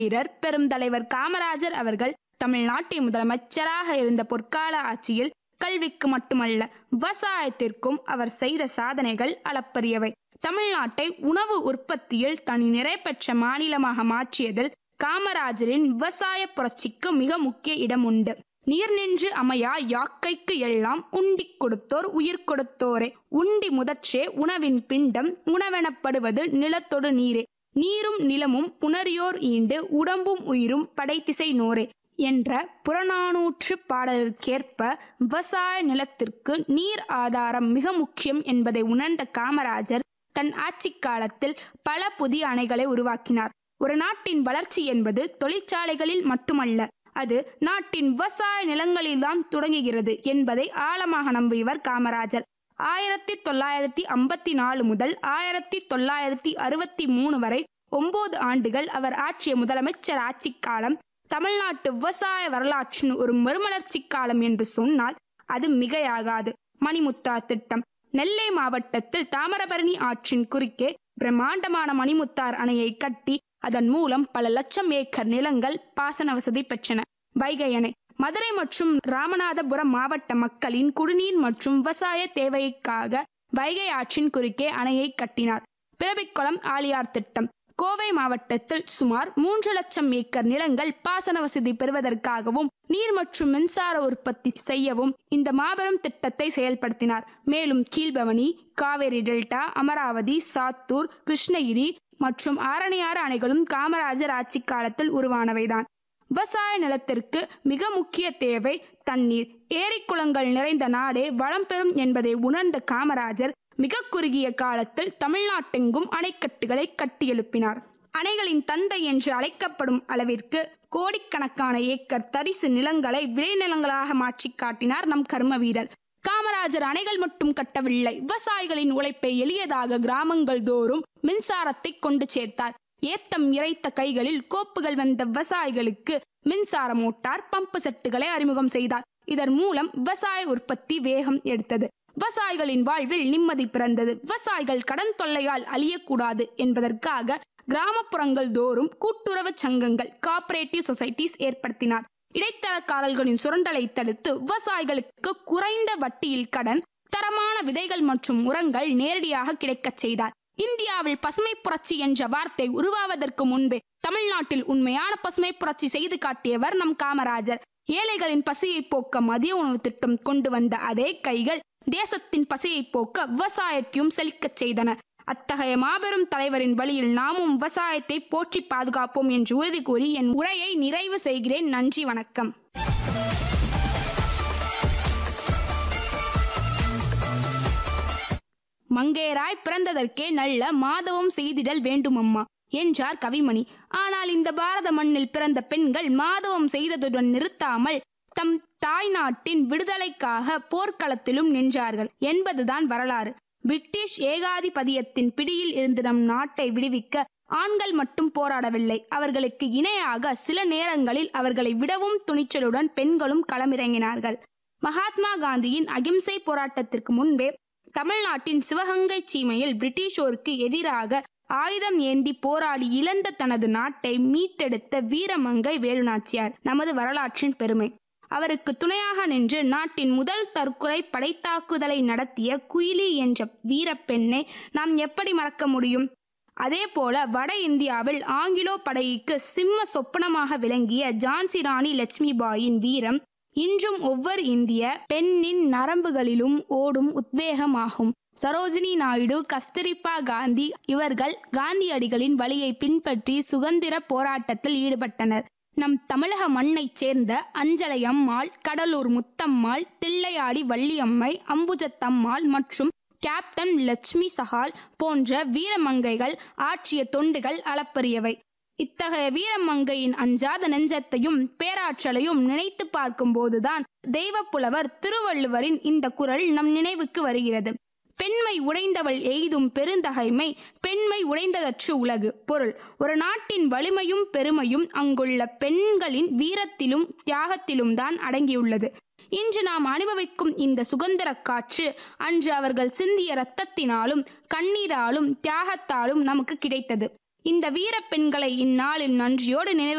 வீரர் பெருந்தலைவர் காமராஜர் அவர்கள் தமிழ்நாட்டின் முதலமைச்சராக இருந்த பொற்கால ஆட்சியில் கல்விக்கு மட்டுமல்ல விவசாயத்திற்கும் அவர் செய்த சாதனைகள் அளப்பரியவை தமிழ்நாட்டை உணவு உற்பத்தியில் தனி நிறை பெற்ற மாநிலமாக மாற்றியதில் காமராஜரின் விவசாய புரட்சிக்கு மிக முக்கிய இடம் உண்டு நீர் நின்று அமையா யாக்கைக்கு எல்லாம் உண்டி கொடுத்தோர் உயிர் கொடுத்தோரே உண்டி முதற்றே உணவின் பிண்டம் உணவெனப்படுவது நிலத்தொடு நீரே நீரும் நிலமும் புணரியோர் ஈண்டு உடம்பும் உயிரும் படைத்திசை நோரே என்ற புறநானூற்று பாடலுக்கேற்ப விவசாய நிலத்திற்கு நீர் ஆதாரம் மிக முக்கியம் என்பதை உணர்ந்த காமராஜர் தன் ஆட்சி காலத்தில் பல புதிய அணைகளை உருவாக்கினார் ஒரு நாட்டின் வளர்ச்சி என்பது தொழிற்சாலைகளில் மட்டுமல்ல அது நாட்டின் விவசாய நிலங்களில்தான் தொடங்குகிறது என்பதை ஆழமாக நம்பியவர் காமராஜர் ஆயிரத்தி தொள்ளாயிரத்தி ஐம்பத்தி நாலு முதல் ஆயிரத்தி தொள்ளாயிரத்தி அறுபத்தி மூணு வரை ஒன்பது ஆண்டுகள் அவர் ஆற்றிய முதலமைச்சர் ஆட்சி காலம் தமிழ்நாட்டு விவசாய வரலாற்றின் ஒரு மறுமலர்ச்சி காலம் என்று சொன்னால் அது மிகையாகாது மணிமுத்தா திட்டம் நெல்லை மாவட்டத்தில் தாமிரபரணி ஆற்றின் குறுக்கே பிரம்மாண்டமான மணிமுத்தார் அணையை கட்டி அதன் மூலம் பல லட்சம் ஏக்கர் நிலங்கள் பாசன வசதி பெற்றன வைகை அணை மதுரை மற்றும் ராமநாதபுரம் மாவட்ட மக்களின் குடிநீர் மற்றும் விவசாய தேவைக்காக வைகை ஆற்றின் குறுக்கே அணையை கட்டினார் பிறவிக்குளம் ஆலியார் திட்டம் கோவை மாவட்டத்தில் சுமார் மூன்று லட்சம் ஏக்கர் நிலங்கள் பாசன வசதி பெறுவதற்காகவும் நீர் மற்றும் மின்சார உற்பத்தி செய்யவும் இந்த மாபெரும் திட்டத்தை செயல்படுத்தினார் மேலும் கீழ்பவனி காவேரி டெல்டா அமராவதி சாத்தூர் கிருஷ்ணகிரி மற்றும் ஆரணியாறு அணைகளும் காமராஜர் ஆட்சி காலத்தில் உருவானவைதான் விவசாய நிலத்திற்கு மிக முக்கிய தேவை தண்ணீர் ஏரி குளங்கள் நிறைந்த நாடே வளம் பெறும் என்பதை உணர்ந்த காமராஜர் மிக குறுகிய காலத்தில் தமிழ்நாட்டெங்கும் அணைக்கட்டுகளை கட்டியெழுப்பினார் அணைகளின் தந்தை என்று அழைக்கப்படும் அளவிற்கு கோடிக்கணக்கான ஏக்கர் தரிசு நிலங்களை விளைநிலங்களாக மாற்றி காட்டினார் நம் கர்ம வீரர் காமராஜர் அணைகள் மட்டும் கட்டவில்லை விவசாயிகளின் உழைப்பை எளியதாக கிராமங்கள் தோறும் மின்சாரத்தை கொண்டு சேர்த்தார் ஏத்தம் இறைத்த கைகளில் கோப்புகள் வந்த விவசாயிகளுக்கு மின்சார மோட்டார் பம்பு செட்டுகளை அறிமுகம் செய்தார் இதன் மூலம் விவசாய உற்பத்தி வேகம் எடுத்தது விவசாயிகளின் வாழ்வில் நிம்மதி பிறந்தது விவசாயிகள் கடன் தொல்லையால் அழியக்கூடாது என்பதற்காக கிராமப்புறங்கள் தோறும் கூட்டுறவு சங்கங்கள் காப்பரேட்டிவ் சொசைட்டிஸ் ஏற்படுத்தினார் இடைத்தரக்காரர்களின் சுரண்டலை தடுத்து விவசாயிகளுக்கு குறைந்த வட்டியில் கடன் தரமான விதைகள் மற்றும் உரங்கள் நேரடியாக கிடைக்கச் செய்தார் இந்தியாவில் பசுமை புரட்சி என்ற வார்த்தை உருவாவதற்கு முன்பே தமிழ்நாட்டில் உண்மையான பசுமை புரட்சி செய்து காட்டியவர் நம் காமராஜர் ஏழைகளின் பசியை போக்க மதிய உணவு திட்டம் கொண்டு வந்த அதே கைகள் தேசத்தின் பசியை போக்க விவசாயத்தையும் செழிக்கச் செய்தன அத்தகைய மாபெரும் தலைவரின் வழியில் நாமும் விவசாயத்தை போற்றி பாதுகாப்போம் என்று உறுதி கூறி என் உரையை நிறைவு செய்கிறேன் நன்றி வணக்கம் மங்கையராய் பிறந்ததற்கே நல்ல மாதவம் செய்திடல் வேண்டுமம்மா என்றார் கவிமணி ஆனால் இந்த பாரத மண்ணில் பிறந்த பெண்கள் மாதவம் செய்ததுடன் நிறுத்தாமல் தம் தாய்நாட்டின் விடுதலைக்காக போர்க்களத்திலும் நின்றார்கள் என்பதுதான் வரலாறு பிரிட்டிஷ் ஏகாதிபதியத்தின் பிடியில் இருந்து நம் நாட்டை விடுவிக்க ஆண்கள் மட்டும் போராடவில்லை அவர்களுக்கு இணையாக சில நேரங்களில் அவர்களை விடவும் துணிச்சலுடன் பெண்களும் களமிறங்கினார்கள் மகாத்மா காந்தியின் அகிம்சை போராட்டத்திற்கு முன்பே தமிழ்நாட்டின் சிவகங்கை சீமையில் பிரிட்டிஷோருக்கு எதிராக ஆயுதம் ஏந்தி போராடி இழந்த தனது நாட்டை மீட்டெடுத்த வீரமங்கை வேலுநாச்சியார் நமது வரலாற்றின் பெருமை அவருக்கு துணையாக நின்று நாட்டின் முதல் தற்கொலை படைத்தாக்குதலை நடத்திய குயிலி என்ற வீரப்பெண்ணை நாம் எப்படி மறக்க முடியும் அதே போல வட இந்தியாவில் ஆங்கிலோ படைக்கு சிம்ம சொப்பனமாக விளங்கிய ஜான்சி ராணி லட்சுமி பாயின் வீரம் இன்றும் ஒவ்வொரு இந்திய பெண்ணின் நரம்புகளிலும் ஓடும் உத்வேகமாகும் சரோஜினி நாயுடு கஸ்தூரிபா காந்தி இவர்கள் காந்தியடிகளின் வழியை பின்பற்றி சுதந்திர போராட்டத்தில் ஈடுபட்டனர் நம் தமிழக மண்ணைச் சேர்ந்த அஞ்சலை அம்மாள் கடலூர் முத்தம்மாள் தில்லையாடி வள்ளியம்மை அம்புஜத்தம்மாள் மற்றும் கேப்டன் லட்சுமி சஹால் போன்ற வீரமங்கைகள் ஆற்றிய தொண்டுகள் அளப்பரியவை இத்தகைய வீரமங்கையின் அஞ்சாத நெஞ்சத்தையும் பேராற்றலையும் நினைத்து பார்க்கும்போதுதான் தெய்வப்புலவர் திருவள்ளுவரின் இந்த குரல் நம் நினைவுக்கு வருகிறது பெண்மை உடைந்தவள் எய்தும் பெருந்தகைமை பெண்மை உடைந்ததற்று உலகு பொருள் ஒரு நாட்டின் வலிமையும் பெருமையும் அங்குள்ள பெண்களின் வீரத்திலும் தியாகத்திலும் தான் அடங்கியுள்ளது இன்று நாம் அனுபவிக்கும் இந்த சுதந்திர காற்று அன்று அவர்கள் சிந்திய இரத்தத்தினாலும் கண்ணீராலும் தியாகத்தாலும் நமக்கு கிடைத்தது இந்த வீர பெண்களை இந்நாளில் நன்றியோடு நினைவு